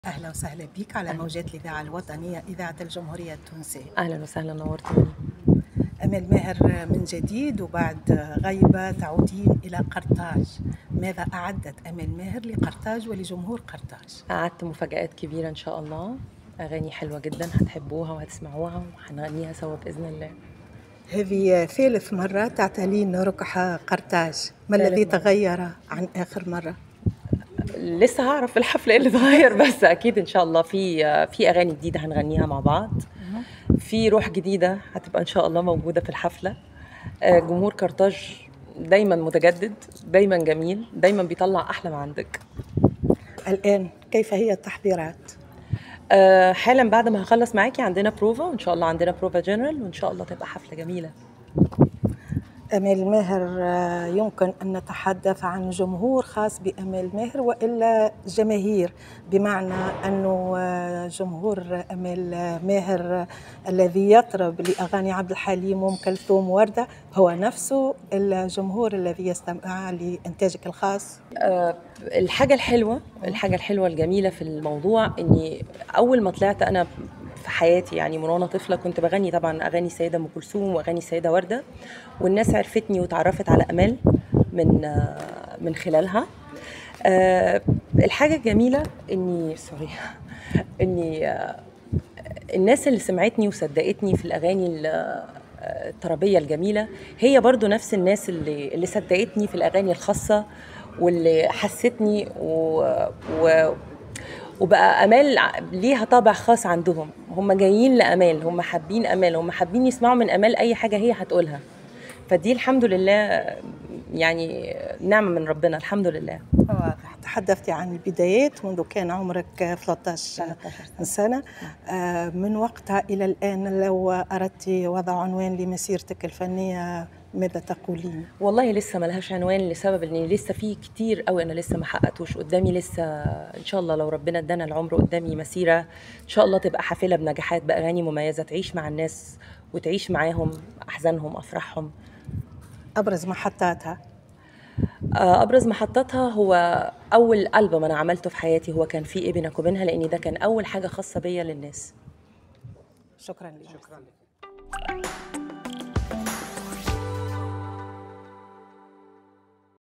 أهلا وسهلا بك على موجات الإذاعة الوطنية إذاعة الجمهورية التونسية اهلا وسهلا نورتوني أمل ماهر من جديد وبعد غيبة تعودين إلى قرطاج ماذا أعدت أمل ماهر لقرطاج ولجمهور قرطاج قعدت مفاجآت كبيرة إن شاء الله أغاني حلوة جدا هتحبوها وهتسمعوها وهنغنيها سوا بإذن الله هذه ثالث مرة تعتلين ركح قرطاج ما ثالث الذي مرة. تغير عن آخر مرة؟ لسه هعرف في الحفلة إيه اللي اتغير بس أكيد إن شاء الله في في أغاني جديدة هنغنيها مع بعض في روح جديدة هتبقى إن شاء الله موجودة في الحفلة آه، جمهور قرطاج دايما متجدد دايما جميل دايما بيطلع أحلى ما عندك الآن كيف هي التحضيرات؟ آه، حالا بعد ما هخلص معاكي عندنا بروفا وإن شاء الله عندنا بروفا جنرال وإن شاء الله تبقى حفلة جميلة أمال ماهر آه، يمكن أن نتحدث عن جمهور خاص بأمال ماهر وإلا جماهير بمعنى أنه آه، جمهور أمال ماهر الذي يطرب لأغاني عبد الحليم وأم كلثوم ووردة هو نفسه الجمهور الذي يستمع لإنتاجك الخاص آه، الحاجة الحلوة الحاجة الحلوة الجميلة في الموضوع إني أول ما طلعت أنا في حياتي يعني من وأنا طفلة كنت بغني طبعا أغاني السيدة أم كلثوم وأغاني السيدة وردة والناس عرفتني وتعرفت على أمال من آه، من خلالها آه، الحاجة الجميلة إني سوري إني آه، الناس اللي سمعتني وصدقتني في الأغاني ال- الطربية الجميلة هي برضو نفس الناس اللي, اللي صدقتني في الأغاني الخاصة واللي حستني و, و وبقى امال ع- ليها طابع خاص عندهم هم جايين لامال هم حابين امال هم حابين يسمعوا من امال اي حاجه هي هتقولها فدي الحمد لله يعني نعمه من ربنا الحمد لله واضح تحدثت عن البدايات منذ كان عمرك 13 سنة آه، من وقتها إلى الآن لو أردت وضع عنوان لمسيرتك الفنية ماذا تقولين؟ والله لسه ملهاش عنوان لسبب ان لسه في كتير قوي انا لسه ما حققتوش قدامي لسه ان شاء الله لو ربنا ادانا العمر قدامي مسيره ان شاء الله تبقى حافله بنجاحات باغاني مميزه تعيش مع الناس وتعيش معاهم احزانهم افراحهم أبرز محطاتها آه، ابرز محطاتها هو اول البوم انا عملته في حياتي هو كان في ايه بينك وبينها لان ده كان اول حاجه خاصه بيا للناس شكرا لك شكرا